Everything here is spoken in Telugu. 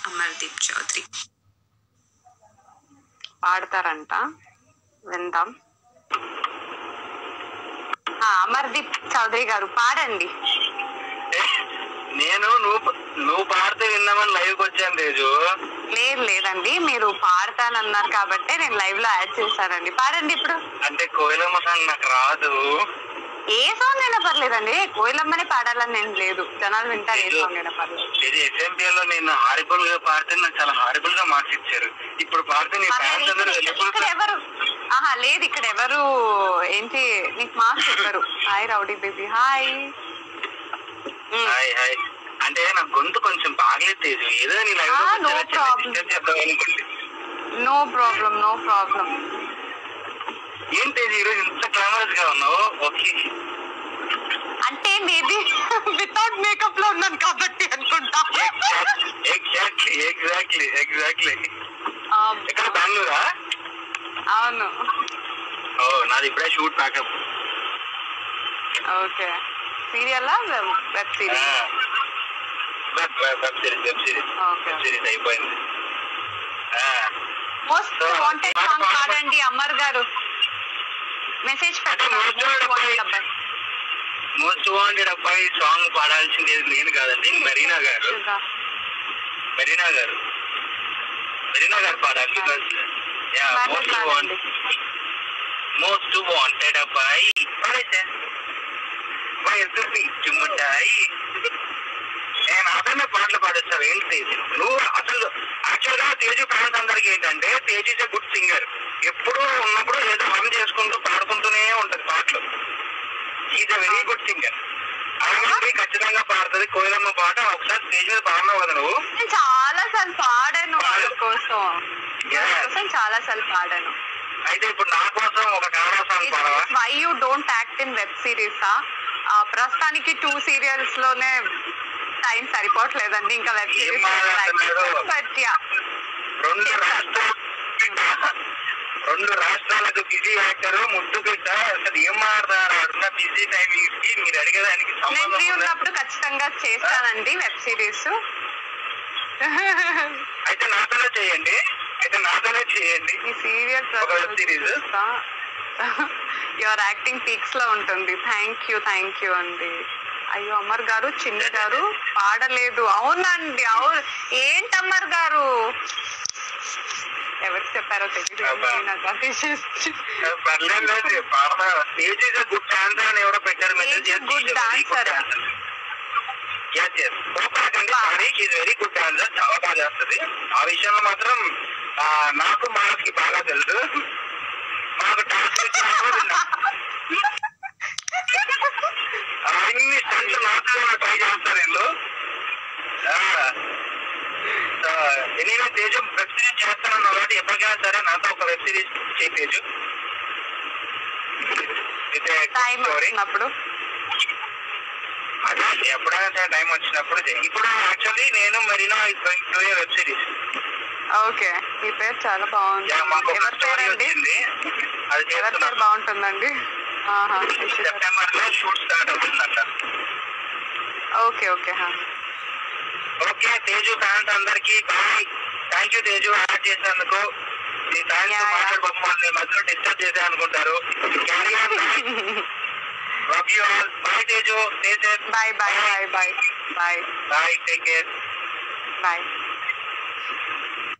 అమర్దీప్ చౌదరి పాడతారంట విందాం ఆ, అమర్దీప్ చౌదరి గారు పాడండి నేను నువ్వు నువ్వు పాడితే విన్నామని లైవ్కి వచ్చాను తేజు లేదు లేదండి మీరు పాడతానన్నారు కాబట్టి నేను లైవ్ లో యాడ్ చేశానండి పాడండి ఇప్పుడు అంటే కోయిలమ్మ సాంగ్ నాకు రాదు ఏ సాంగ్ అయినా పర్లేదండి కోయిలమ్మనే పాడాలని నేను లేదు జనాలు వింటారు ఏ సాంగ్ అయినా పర్లేదు ఇది ఎస్ఎంపీఎల్ లో నేను హారిబుల్ గా పాడితే నాకు చాలా హారిబుల్ గా మార్క్స్ ఇచ్చారు ఇప్పుడు పాడితే నీ పర్లేదు, ఫ్యాన్స్ అందరూ ఇక్కడ ఇక్కడ ఎవరు ఆహా లేదు ఇక్కడ ఎవరు ఏంటి నీకు మార్క్స్ చెప్పారు hi rowdy baby hi hi hi అంటే నా గొంతు కొంచెం బాగలేదు తేజు ఏదో నీ లైవ్ Ah, no problem. చేద్దాం అనుకోండి నో ప్రాబ్లం నో ప్రాబ్లం ఏం తేజు ఈరోజు ఇంత గ్లామరస్ గా ఉన్నావు ఓకే అంటే మేబీ వితౌట్ మేకప్ లో ఉన్నాను కాబట్టి అనుకుంటా ఎగ్జాక్ట్లీ ఎగ్జాక్ట్లీ ఎగ్జాక్ట్లీ Um, ఎక్కడ బెంగళూరా అవును ఓ నాది ఇప్పుడే shoot packup okay serial web series web web series web series okay web series అయిపోయింది మోస్ట్ వాంటెడ్ సాంగ్ పాడండి అమర్ గారు మెసేజ్ పెట్టండి మోస్ట్ వాంటెడ్ అబ్బాయి మోస్ట్ వాంటెడ్ అబ్బాయి సాంగ్ పాడాల్సింది నేను కాదండి మరీనా గారు చూద్దాం. మరీనా గారు మరీనా గారు పాడాలి బికాస్ యా పాడండి, మోస్ట్ పాడండి. వాంటెడ్ మోస్ట్ వాంటెడ్ అబ్బాయి పాడేసా వయసు పిచ్చుముట్టాయి నేను అతనే పాటలు పాడేస్తావు ఏంటి తేజు నువ్వు అసలు యాక్చువల్ గా తేజు ఫ్యాన్స్ అందరికి ఏంటంటే తేజు ఇస్ గుడ్ సింగర్ ఎప్పుడూ ఉన్నప్పుడు ఏదో హమ్ చేసుకుంటూ పాడుకుంటూనే ఉంటది పాటలు is a very good singer అలాగే ఖచ్చితంగా పాడుతుంది కోయిలమ్మ పాట ఒకసారి స్టేజ్ మీద పాడినావు కదా నువ్వు నేను చాలా సార్లు పాడాను వాళ్ళ కోసం వాళ్ళ Yes. కోసం చాలా సార్లు పాడాను అయితే ఇప్పుడు నా కోసం ఒక కన్నడ సాంగ్ పాడవా why you don't act in web series ప్రస్తుతానికి టూ సీరియల్స్ లోనే టైం సరిపోవట్లేదండి ఇంకా వెబ్ ఏం సిరీస్ మాట్లాడుతున్నారు? బట్ యా రెండు రాష్ట్రాలు రెండు రాష్ట్రాలకు బిజీ యాక్టర్ ముద్దు బిడ్డ అసలు ఏం మాట్లాడుతున్నారు బిజీ టైమింగ్స్ కి మీరు అడిగేదానికి నేను సంబంధం ఫ్రీ ఉందా? ఉన్నప్పుడు ఖచ్చితంగా చేస్తానండి వెబ్ సిరీస్ అయితే నాతోనే చేయండి అయితే నాతోనే చేయండి ఈ సీరియల్ ఒక web series? Your acting peaks లో ఉంటుంది థ్యాంక్ యూ థ్యాంక్ యూ అండి అయ్యో అమర్ గారు చిన్ని గారు పాడలేదు అవునండి అవును ఏంటి అమర్ గారు ఎవరికి చెప్పారో తెలియదు అబ్బా. నాకు అతిశయోక్తి. పర్లేదు లేదు పాడదా స్టేజ్ ఇస్ గుడ్ డాన్సర్ అని ఎవరో పెట్టారు message Stage good dancer. Yes yes sorry is very good dancer చాలా బాగా చేస్తుంది ఆ విషయంలో మాత్రం ఆ, నాకు మనకి బాగా తెలుసు మాకు టాస్క్ అన్ని స్టంట్స్ నాతో ట్రై చేస్తారు వీళ్ళు ఎనీవే తేజు వెబ్ సిరీస్ చేస్తానన్న కాబట్టి ఎప్పటికైనా సరే నాతో ఒక వెబ్ సిరీస్ చేయి తేజు ఇదే టైం స్టోరీ వచ్చినప్పుడు అదే ఎప్పుడైనా సరే టైం వచ్చినప్పుడు చెయ్యి. ఇప్పుడు యాక్చువల్లీ నేను Marina too web series okay మీ పేరు చాలా బాగుంది యా, మాకు ఒక ఎవరి స్టోరీ పేరండి వచ్చింది అది ఎవరి పేరు చేస్తున్నాం బాగుంటుందండి ఆహా, ఇషిత. సెప్టెంబర్ లో షూట్ స్టార్ట్ అవుతుందంట ఓకే ఓకే హా. ఓకే తేజు ఫ్యాన్స్ అందరికి bye thank you Teju ad చేసినందుకు మీ ఫ్యాన్స్ Yeah, yeah. మాట్లాడుకోకపోతే మధ్యలో డిస్టర్బ్ చేసే అనుకుంటారు love you all bye Teju bye bye bye bye bye bye take care bye